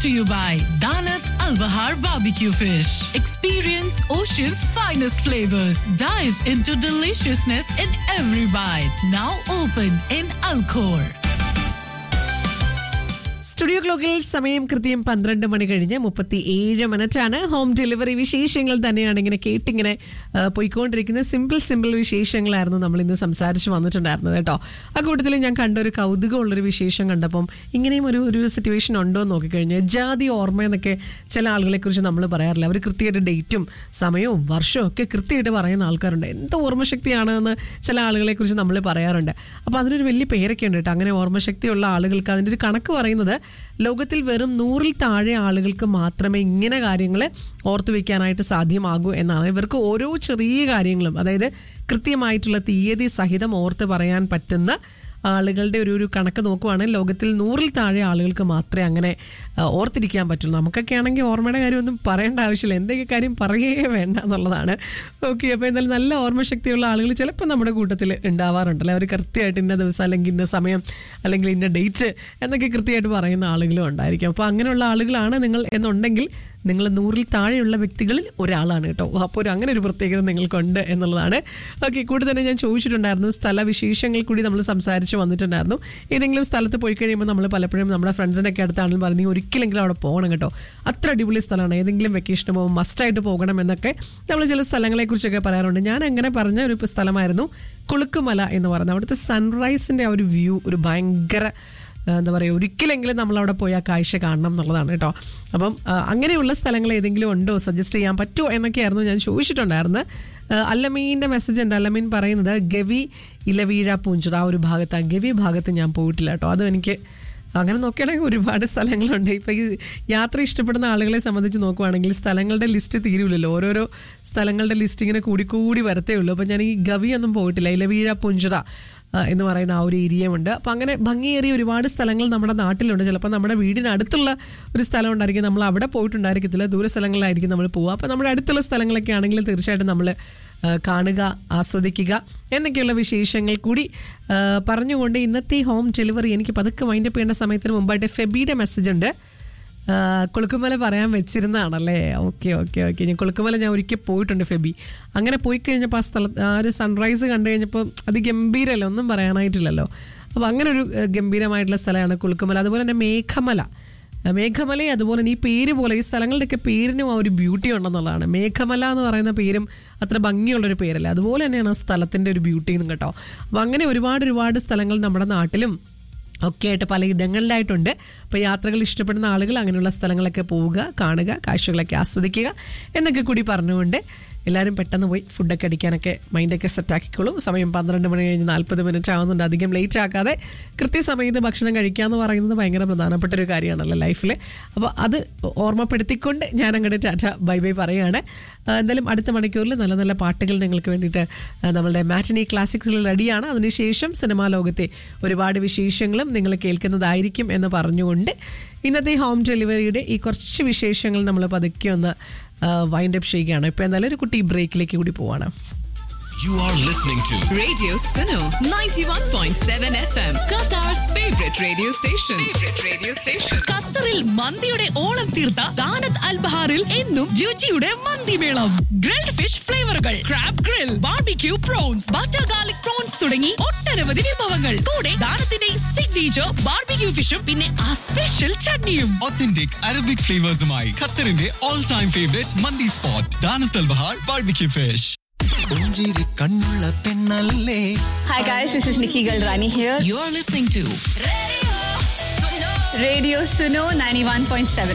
to you by Danat Al Bahar Barbecue Fish. Experience Ocean's finest flavors. Dive into deliciousness in every bite. Now open in Alcor. Studio ക്ലോക്കിൽ സമയം കൃത്യം പന്ത്രണ്ട് മണി കഴിഞ്ഞ് മുപ്പത്തി ഏഴ് മിനിറ്റാണ് ഹോം ഡെലിവറി വിശേഷങ്ങൾ തന്നെയാണ് ഇങ്ങനെ കേട്ടിങ്ങനെ ആ, പോയിക്കൊണ്ടിരിക്കുന്ന സിമ്പിൾ സിമ്പിൾ വിശേഷങ്ങളായിരുന്നു നമ്മൾ ഇന്ന് സംസാരിച്ച് വന്നിട്ടുണ്ടായിരുന്നത് കേട്ടോ ആ കൂട്ടത്തിൽ ഞാൻ കണ്ട ഒരു കൗതുകമുള്ളൊരു വിശേഷം കണ്ടപ്പം ഇങ്ങനെയും ഒരു ഒരു സിറ്റുവേഷൻ ഉണ്ടോ എന്ന് നോക്കിക്കഴിഞ്ഞാൽ ജാതി ഓർമ്മ എന്നൊക്കെ ചില ആളുകളെ കുറിച്ച് നമ്മൾ പറയാറില്ല അവർ കൃത്യമായിട്ട് ഡേറ്റും സമയവും വർഷവും ഒക്കെ കൃത്യമായിട്ട് പറയുന്ന ആൾക്കാരുണ്ട് എന്ത് ഓർമ്മശക്തിയാണ് എന്ന് ചില ആളുകളെ കുറിച്ച് നമ്മൾ പറയാറുണ്ട് അപ്പോൾ അതിനൊരു വലിയ പേരൊക്കെ ഉണ്ട് കേട്ടോ അങ്ങനെ ഓർമ്മശക്തിയുള്ള ആളുകൾക്ക് അതിൻ്റെ ഒരു കണക്ക് പറയുന്നത് ലോകത്തിൽ വെറും നൂറിൽ താഴെ ആളുകൾക്ക് മാത്രമേ ഇങ്ങനെ കാര്യങ്ങൾ ഓർത്തു വെക്കാനായിട്ട് സാധ്യമാകൂ എന്നാണ് ഇവർക്ക് ഓരോ ചെറിയ കാര്യങ്ങളും അതായത് കൃത്യമായിട്ടുള്ള തീയതി സഹിതം ഓർത്ത് പറയാൻ പറ്റുന്ന ആളുകളുടെ ഒരു ഒരു കണക്ക് നോക്കുവാണെങ്കിൽ ലോകത്തിൽ നൂറിൽ താഴെ ആളുകൾക്ക് മാത്രമേ അങ്ങനെ ആ, ഓർത്തിരിക്കാൻ പറ്റുള്ളൂ നമുക്കൊക്കെ ആണെങ്കിൽ ഓർമ്മയുടെ കാര്യമൊന്നും പറയേണ്ട ആവശ്യമില്ല എന്തൊക്കെ കാര്യം പറയുകയേ വേണ്ട എന്നുള്ളതാണ് ഓക്കെ അപ്പോൾ എന്തായാലും നല്ല ഓർമ്മശക്തിയുള്ള ആളുകൾ ചിലപ്പോൾ നമ്മുടെ കൂട്ടത്തിൽ ഉണ്ടാവാറുണ്ടല്ലോ അവർ കൃത്യമായിട്ട് ഇന്ന ദിവസം അല്ലെങ്കിൽ ഇന്ന സമയം അല്ലെങ്കിൽ ഇന്ന ഡേറ്റ് എന്നൊക്കെ കൃത്യമായിട്ട് പറയുന്ന ആളുകളും ഉണ്ടായിരിക്കും അപ്പോൾ അങ്ങനെയുള്ള ആളുകളാണ് നിങ്ങൾ എന്നുണ്ടെങ്കിൽ നിങ്ങൾ നൂറിൽ താഴെയുള്ള വ്യക്തികളിൽ ഒരാളാണ് കേട്ടോ അപ്പോൾ ഒരു അങ്ങനെ ഒരു പ്രത്യേകത നിങ്ങൾക്കുണ്ട് എന്നുള്ളതാണ് ഓക്കെ കൂടെ തന്നെ ഞാൻ ചോദിച്ചിട്ടുണ്ടായിരുന്നു സ്ഥല വിശേഷങ്ങൾ കൂടി നമ്മൾ സംസാരിച്ച് വന്നിട്ടുണ്ടായിരുന്നു ഏതെങ്കിലും സ്ഥലത്ത് പോയി കഴിയുമ്പോൾ നമ്മൾ പലപ്പോഴും നമ്മുടെ ഫ്രണ്ട്സിൻ്റെ ഒക്കെ അടുത്താണെങ്കിലും പറഞ്ഞു "നീ ഒരിക്കലെങ്കിലും അവിടെ പോകണം കേട്ടോ അത്ര അടിപൊളി സ്ഥലമാണ് ഏതെങ്കിലും വെക്കേഷന് പോകുമ്പോൾ മസ്റ്റായിട്ട് പോകണം എന്നൊക്കെ നമ്മൾ ചില സ്ഥലങ്ങളെക്കുറിച്ചൊക്കെ പറയാറുണ്ട് ഞാൻ അങ്ങനെ പറഞ്ഞ ഒരു സ്ഥലമായിരുന്നു കുളുക്കുമല എന്ന് പറയുന്നത് അവിടുത്തെ സൺറൈസിൻ്റെ ആ ഒരു വ്യൂ ഒരു ഭയങ്കര ആ, എന്താ പറയുക ഒരിക്കലെങ്കിലും നമ്മൾ അവിടെ പോയി ആ കാഴ്ച കാണണം എന്നുള്ളതാണ് കേട്ടോ അപ്പം ആ, അങ്ങനെയുള്ള സ്ഥലങ്ങൾ ഏതെങ്കിലും ഉണ്ടോ സജസ്റ്റ് ചെയ്യാൻ പറ്റുമോ എന്നൊക്കെയായിരുന്നു ഞാൻ ചോദിച്ചിട്ടുണ്ടായിരുന്നത് ആ, അല്ലമീൻ്റെ മെസ്സേജ് ഉണ്ട് അല്ലമീൻ പറയുന്നത് ഗവി ഇലവീഴ പൂഞ്ചിറ ആ ഒരു ഭാഗത്ത് ആ ഗവി ഭാഗത്ത് ഞാൻ പോയിട്ടില്ല കേട്ടോ അതും എനിക്ക് അങ്ങനെ നോക്കുകയാണെങ്കിൽ ഒരുപാട് സ്ഥലങ്ങളുണ്ട് ഇപ്പം ഈ യാത്ര ഇഷ്ടപ്പെടുന്ന ആളുകളെ സംബന്ധിച്ച് നോക്കുവാണെങ്കിൽ സ്ഥലങ്ങളുടെ ലിസ്റ്റ് തീരുമില്ലല്ലോ ഓരോരോ സ്ഥലങ്ങളുടെ ലിസ്റ്റ് ഇങ്ങനെ കൂടി കൂടി വരത്തേ ഉള്ളൂ അപ്പം ഞാൻ ഈ ഗവി ഒന്നും പോയിട്ടില്ല ഇലവീഴ പുഞ്ചിറ ആ, എന്ന് പറയുന്ന ആ ഒരു ഏരിയയുമുണ്ട് അപ്പം അങ്ങനെ ഭംഗിയേറിയ ഒരുപാട് സ്ഥലങ്ങൾ നമ്മുടെ നാട്ടിലുണ്ട് ചിലപ്പോൾ നമ്മുടെ വീടിനടുത്തുള്ള ഒരു സ്ഥലം ഉണ്ടായിരിക്കും നമ്മൾ അവിടെ പോയിട്ടുണ്ടായിരിക്കത്തില്ല ദൂര സ്ഥലങ്ങളിലായിരിക്കും നമ്മൾ പോവുക അപ്പം നമ്മുടെ അടുത്തുള്ള സ്ഥലങ്ങളൊക്കെ ആണെങ്കിൽ തീർച്ചയായിട്ടും നമ്മൾ ആ, കാണുക ആസ്വദിക്കുക എന്നൊക്കെയുള്ള വിശേഷങ്ങൾ കൂടി ആ, പറഞ്ഞുകൊണ്ട് ഇന്നത്തെ ഹോം ഡെലിവറി എനിക്ക് പതുക്കെ വൈൻഡപ്പ് ചെയ്യേണ്ട സമയത്തിന് മുമ്പായിട്ട് ഫെബിയുടെ മെസ്സേജ് ഉണ്ട് ആ, കൊളുക്കുമല പറയാൻ വെച്ചിരുന്നതാണല്ലേ ഓക്കെ ഓക്കെ ഓക്കെ ഞാൻ കൊളുക്കുമല ഞാൻ ഒരിക്കൽ പോയിട്ടുണ്ട് ഫെബി അങ്ങനെ പോയി കഴിഞ്ഞപ്പോൾ ആ സ്ഥലത്ത് ആ ഒരു സൺറൈസ് കണ്ടു കഴിഞ്ഞപ്പോൾ അത് ഗംഭീരമല്ല ഒന്നും പറയാനായിട്ടില്ലല്ലോ അപ്പോൾ അങ്ങനെ ഒരു ഏഹ്, ഗംഭീരമായിട്ടുള്ള സ്ഥലമാണ് കുളുക്കുമല അതുപോലെ തന്നെ മേഘമല ആ, മേഘമലയും അതുപോലെ തന്നെ ഈ പേര് പോലെ ഈ സ്ഥലങ്ങളുടെയൊക്കെ പേരിനും ആ ഒരു ബ്യൂട്ടി ഉണ്ടെന്നുള്ളതാണ് മേഘമല എന്ന് പറയുന്ന പേരും അത്ര ഭംഗിയുള്ളൊരു പേരല്ല അതുപോലെ തന്നെയാണ് ആ സ്ഥലത്തിൻ്റെ ഒരു ബ്യൂട്ടിയും കേട്ടോ അപ്പോൾ അങ്ങനെ ഒരുപാട് ഒരുപാട് സ്ഥലങ്ങൾ നമ്മുടെ നാട്ടിലും ഒക്കെ ആയിട്ട് പല ഇടങ്ങളിലായിട്ടുണ്ട് അപ്പോൾ യാത്രകൾ ഇഷ്ടപ്പെടുന്ന ആളുകൾ അങ്ങനെയുള്ള സ്ഥലങ്ങളൊക്കെ പോവുക കാണുക കാഴ്ചകളൊക്കെ ആസ്വദിക്കുക എന്നൊക്കെ കൂടി പറഞ്ഞുകൊണ്ട് എല്ലാവരും പെട്ടെന്ന് പോയി ഫുഡൊക്കെ അടിക്കാനൊക്കെ മൈൻഡൊക്കെ സെറ്റാക്കിക്കോളും സമയം പന്ത്രണ്ട് മണി കഴിഞ്ഞ് നാൽപ്പത് മിനിറ്റ് ആവുന്നുണ്ട് അധികം ലേറ്റ് ആക്കാതെ കൃത്യസമയത്ത് ഭക്ഷണം കഴിക്കുക എന്ന് പറയുന്നത് ഭയങ്കര പ്രധാനപ്പെട്ട ഒരു കാര്യമാണല്ലോ ലൈഫിൽ അപ്പോൾ അത് ഓർമ്മപ്പെടുത്തിക്കൊണ്ട് ഞാൻ അങ്ങോട്ട് ടാറ്റ ബൈ ബൈ പറയുകയാണ് ആ, എന്തായാലും അടുത്ത മണിക്കൂറിൽ നല്ല നല്ല പാട്ടുകൾ നിങ്ങൾക്ക് വേണ്ടിയിട്ട് ആ, നമ്മളുടെ മാറ്റിനി ക്ലാസിക്സിൽ റെഡിയാണ് അതിനുശേഷം സിനിമാ ലോകത്തെ ഒരുപാട് വിശേഷങ്ങളും നിങ്ങൾ കേൾക്കുന്നതായിരിക്കും എന്ന് പറഞ്ഞുകൊണ്ട് ഇന്നത്തെ ഹോം ഡെലിവറിയുടെ ഈ കുറച്ച് വിശേഷങ്ങൾ നമ്മൾ പതുക്കെ ഒന്ന് വൈൻഡ് അപ്പ് ചെയ്യുകയാണ് ഇപ്പോൾ എന്തായാലും ഒരു കുട്ടി ബ്രേക്കിലേക്ക് കൂടി പോവാണ് You are listening to Radio Sino 91.7 FM, Qatar's favorite radio station. Favorite radio station. ഖത്തറിൽ മന്തിയുടെ ഓളം തീർത്ത ദാനത്ത് അൽ ബഹാറിൽ എന്നും രുചിയുടെ മന്തിമേളം ഗ്രിൽഡ് ഫിഷ് ഫ്ലേവറുകൾ crab grill barbecue prawns butter garlic prawns തുടങ്ങി ഒട്ടനവധി വിഭവങ്ങൾ കൂടെ ദാനത്തിന്റെ സിഗ്നേച്ചർ ബാർബിക്യൂ ഫിഷും പിന്നെ ആ സ്പെഷ്യൽ ചട്നിയും authentic Arabic flavors-മായി ഖത്തറിന്റെ all time favorite മന്തി spot ദാനത്തൽ ബഹാർ ബാർബിക്യൂ ഫിഷ് പുഞ്ചിരി കണ്ണുള്ള പെണ്ണല്ലേ Hi guys, this is Nikki Galrani here. You are listening to Radio Suno 91.7